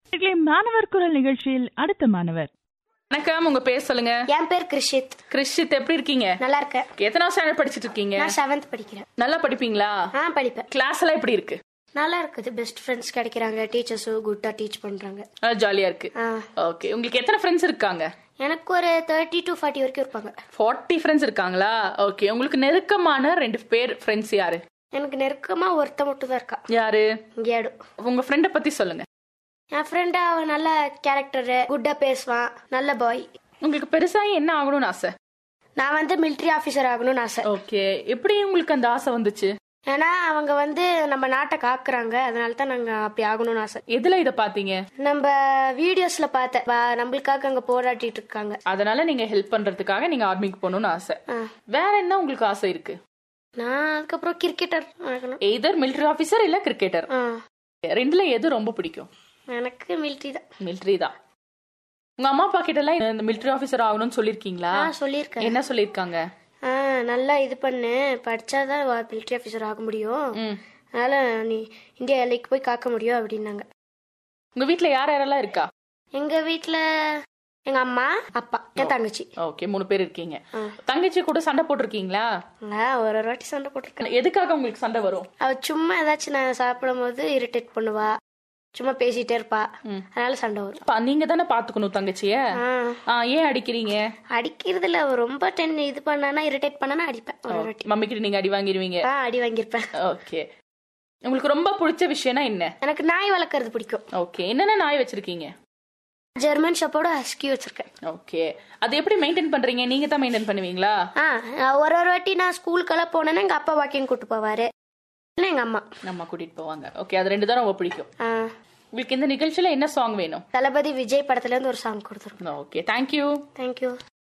இன்றைய மாணவர் குரல் நிகழ்ச்சியில் அடுத்த மாணவர் வணக்கம் உங்க பேர் சொல்லுங்க என் பேர் கிருஷித் கிறிஷித் எப்படி இருக்கீங்க நல்லா இருக்கேன் எத்தனாவது ஸ்டாண்டர்ட் படிச்சிட்டு இருக்கீங்க நான் செவன்த் படிக்கிறேன் நல்லா படிப்பீங்களா ஆ படிப்பேன் கிளாஸ் எல்லாம் எப்படி இருக்கு நல்லா இருக்குது பெஸ்ட் ஃப்ரெண்ட்ஸ் கிடைக்கிறாங்க டீச்சர்ஸும் குட்டா டீச் பண்றாங்க நல்லா ஜாலியா இருக்கு ஆ ஓகே உங்களுக்கு எத்தனை ஃப்ரெண்ட்ஸ் இருக்காங்க எனக்கு ஒரு தேர்ட்டி டு ஃபார்ட்டி வரைக்கும் இருப்பாங்க ஃபார்ட்டி ஃப்ரெண்ட்ஸ் இருக்காங்களா ஓகே உங்களுக்கு நெருக்கமான ரெண்டு பேர் ஃப்ரெண்ட்ஸ் யாரு எனக்கு நெருக்கமா ஒருத்த மட்டும் தான் இருக்கா யாரு கேடு உங்க ஃப்ரெண்ட பத்தி சொல்லுங்க என் ஃப்ரெண்டு அவன் நல்ல கேரக்டரு குட்டா பேசுவான் நல்ல பாய் உங்களுக்கு பெருசாகி என்ன ஆகணும்னு ஆசை நான் வந்து மிலிட்ரி ஆஃபீஸர் ஆகணும்னு ஆசை ஓகே எப்படி உங்களுக்கு அந்த ஆசை வந்துச்சு ஏன்னா அவங்க வந்து நம்ம நாட்டை காக்குறாங்க அதனால தான் நாங்க அப்படி ஆகணும்னு ஆசை எதுல இத பாத்தீங்க நம்ம வீடியோஸ்ல பார்த்தேன் வா- நம்மளுக்காக அங்க போராடிட்டு இருக்காங்க அதனால நீங்க ஹெல்ப் பண்றதுக்காக நீங்க ஆர்மிக்கு போகணும்னு ஆசை ஆ. வேற என்ன உங்களுக்கு ஆசை இருக்கு நான் அதுக்கப்புறம் கிரிக்கெட்டர் ஆகணும் எய்தர் மிலிட்டரி ஆபீசர் இல்ல கிரிக்கெட்டர் ஆ ரெண்டுல எது ரொம்ப பிடிக்கும் எனக்கு மிலிட்ரி தான் மிலிட்டரி தான் உங்க அம்மா அப்பா கிட்ட எல்லாம் இந்த மிலிட்டரி ஆபீசர் ஆகணும்னு சொல்லிருக்கீங்களா ஆ சொல்லியிருக்கேன் என்ன சொல்லிருக்காங்க ஆ நல்லா இது பண்ணு படிச்சாதான் மிலிட்ரி ஆஃபீஸர் ஆக முடியும் ம். அதனால நீ இந்தியா எல்லைக்கு போய் காக்க முடியும் அப்படின்னாங்க உங்க வீட்ல யார் யாரெல்லாம் இருக்கா எங்க வீட்ல எங்க அம்மா அப்பா என் தங்கச்சி ஓகே மூணு பேர் இருக்கீங்க ஆ. தங்கச்சி கூட சண்டை போட்டிருக்கீங்களா நான் ஒரு ஒரு வாட்டி சண்டை போட்டிருக்கேன் எதுக்காக உங்களுக்கு சண்டை வரும் அவ சும்மா ஏதாச்சும் நான் சாப்பிடும் போது இரிட்டேட் பண்ணுவா சும்மா பேசிட்டே இருப்பா ம். அதனால சண்டை வரும் பா- நீங்க தானே பாத்துக்கணும் தங்கச்சிய ஆ ஆ, ஏன் அடிக்கிறீங்க அடிக்கிறது இல்ல அவ ரொம்ப டென் இது பண்ணானா இரிட்டேட் பண்ணானா அடிப்பேன் ஒரு ஒரு வாட்டி மம்மி கிட்ட நீங்க அடி வாங்கிருவீங்க ஆ அடி வாங்கியிருப்பேன் ஓகே உங்களுக்கு ரொம்ப பிடிச்ச விஷயம்னா என்ன எனக்கு நாய் வளர்க்கறது பிடிக்கும் ஓகே என்னென்ன நாய் வச்சிருக்கீங்க ஜெர்மன் ஷப்போட ஹஸ்கி வச்சிருக்கேன் ஓகே அது எப்படி மெயின்டைன் பண்றீங்க நீங்க தான் மெயின்டைன் பண்ணுவீங்களா ஆ நான் ஒரு ஒரு வாட்டி நான் ஸ்கூலுக்கெல்லாம் போனேன்னா எங்க அப்பா வாக்கிங் கூட்டு போவாரு இல்லை எங்க அம்மா நம்ம கூட்டிட்டு போவாங்க ஓகே அது ரெண்டு தான் ரொம்ப பிடிக்கும் ஆ, உங்களுக்கு இந்த நிகழ்ச்சியில என்ன சாங் வேணும் தளபதி விஜய் படத்துல இருந்து ஒரு சாங் கொடுத்துருக்கோம் ஓகே தேங்க்யூ தேங்க்யூ